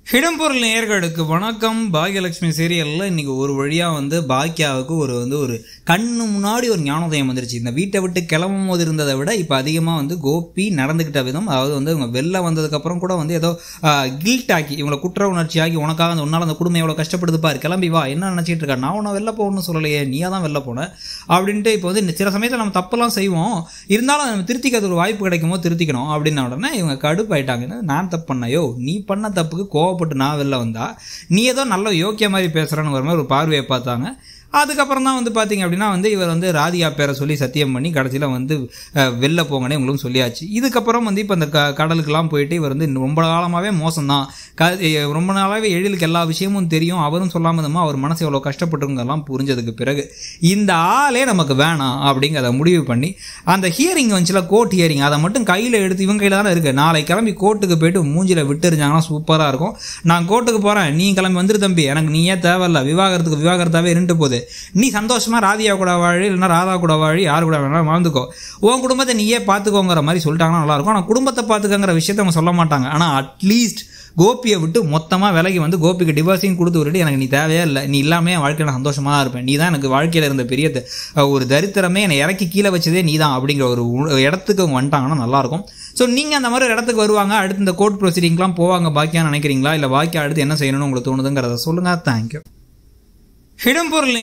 இடம்பொருள் நேயர்களுக்கு வணக்கம் பாக்யலட்சுமி சீரியலில் இன்னைக்கு ஒரு வழியாக வந்து பாக்கியாவுக்கு ஒரு வந்து ஒரு கண்ணு முன்னாடி ஒரு ஞானோதயம் வந்துருச்சு இந்த வீட்டை விட்டு கிளம்பும் போது இருந்ததை விட இப்போ அதிகமாக வந்து கோபி நடந்துக்கிட்ட விதம் அதாவது வந்து இவங்க வெளில வந்ததுக்கப்புறம் கூட வந்து ஏதோ கில்ட் ஆக்கி இவங்களை குற்ற உணர்ச்சி ஆகி உனக்காக அந்த உன்னால் அந்த குடும்பம் எவ்வளோ கஷ்டப்படுது பாரு கிளம்பி வா என்ன நினச்சிட்டு இருக்கா நான் உன்னை வெளில போகணும்னு சொல்லலையே நீயா தான் வெளில போனேன் அப்படின்ட்டு இப்போ வந்து இந்த சில சமயத்தில் நம்ம தப்பெல்லாம் செய்வோம் இருந்தாலும் நம்ம திருத்திக்கிறது ஒரு வாய்ப்பு கிடைக்குமோ திருத்திக்கணும் அப்படின்ன உடனே இவங்க கடுப்பாயிட்டாங்க என்ன, நான் தப்பு பண்ணையோ நீ பண்ண தப்புக்கு கோவப்பட்டு நான் வெளில வந்தா நீ ஏதோ நல்ல யோக்கிய மாதிரி பேசுகிறேன்னு ஒரு மாதிரி ஒரு பார்வையை பார்த்தாங்க அதுக்கப்புறம் தான் வந்து பார்த்தீங்க அப்படின்னா வந்து இவர் வந்து ராதிகா பேரை சொல்லி சத்தியம் பண்ணி கடைசியில் வந்து அஹ், வெளில போங்கன்னே உங்களுக்கும் சொல்லியாச்சு இதுக்கப்புறம் வந்து இப்போ இந்த க கடலுக்கெல்லாம் போயிட்டு இவர் வந்து இன்னும் ரொம்ப காலமாகவே மோசம்தான் க எ- ரொம்ப நாளாகவே எழிலுக்கு எல்லா விஷயமும் தெரியும் அவரும் சொல்லாமல் இருந்தோமா அவர் மனசு எவ்வளோ கஷ்டப்பட்டுருங்கெல்லாம் புரிஞ்சதுக்கு பிறகு இந்த ஆளே நமக்கு வேணாம் அப்படிங்கிறத முடிவு பண்ணி அந்த ஹியரிங் வந்துச்சுல கோர்ட் ஹியரிங் அதை மட்டும் கையில் எடுத்து இவங்க கையில் தானே இருக்குது நாளை கிளம்பி கோர்ட்டுக்கு போயிட்டு மூஞ்சில விட்டுருந்தாங்கன்னா சூப்பராக இருக்கும் நான் கோர்ட்டுக்கு போகிறேன் நீ கிளம்பி வந்துரு தம்பி எனக்கு நீயே தேவையில்ல விவாகரத்துக்கு விவாகரத்தாவே இருந்துட்டு போகுது நீ சந்தோஷமா ராதியா கூட வாழி இல்லைன்னா ராதா கூட வாழி யார் கூட வேணாலும் வாழ்ந்துக்கோ உன் குடும்பத்தை நீயே பார்த்துக்கோங்கிற மாதிரி சொல்லிட்டாங்கன்னா நல்லாயிருக்கும் ஆனால் குடும்பத்தை பார்த்துக்கங்கிற விஷயத்த அவங்க சொல்ல மாட்டாங்க ஆனால் அட்லீஸ்ட் கோபியை விட்டு மொத்தமாக விலகி வந்து கோபிக்கு டிவோர்ஸையும் கொடுத்து விட்டுட்டு எனக்கு நீ தேவையே இல்லை நீ இல்லாமே என் வாழ்க்கையில் நான் சந்தோஷமாக தான் இருப்பேன் நீ தான் எனக்கு வாழ்க்கையில் இருந்த பெரிய த- ஒரு தரித்திரமே என்னை இறக்கி கீழே வச்சதே நீ தான் அப்படிங்கிற ஒரு உ- இடத்துக்கு அவங்க வந்துட்டாங்கன்னா நல்லாயிருக்கும் ஸோ நீங்கள் அந்த மாதிரி ஒரு இடத்துக்கு வருவாங்க அடுத்து இந்த கோர்ட் ப்ரொசீடிங்லாம் போவாங்க பாக்கியா நினைக்கிறீங்களா இல்லை பாக்கியா அடுத்து என்ன செய்யணும்னு உங்களுக்கு தோணுதுங்கிறத சொல்லுங்கள் தேங்க்யூ இடம்பொருள்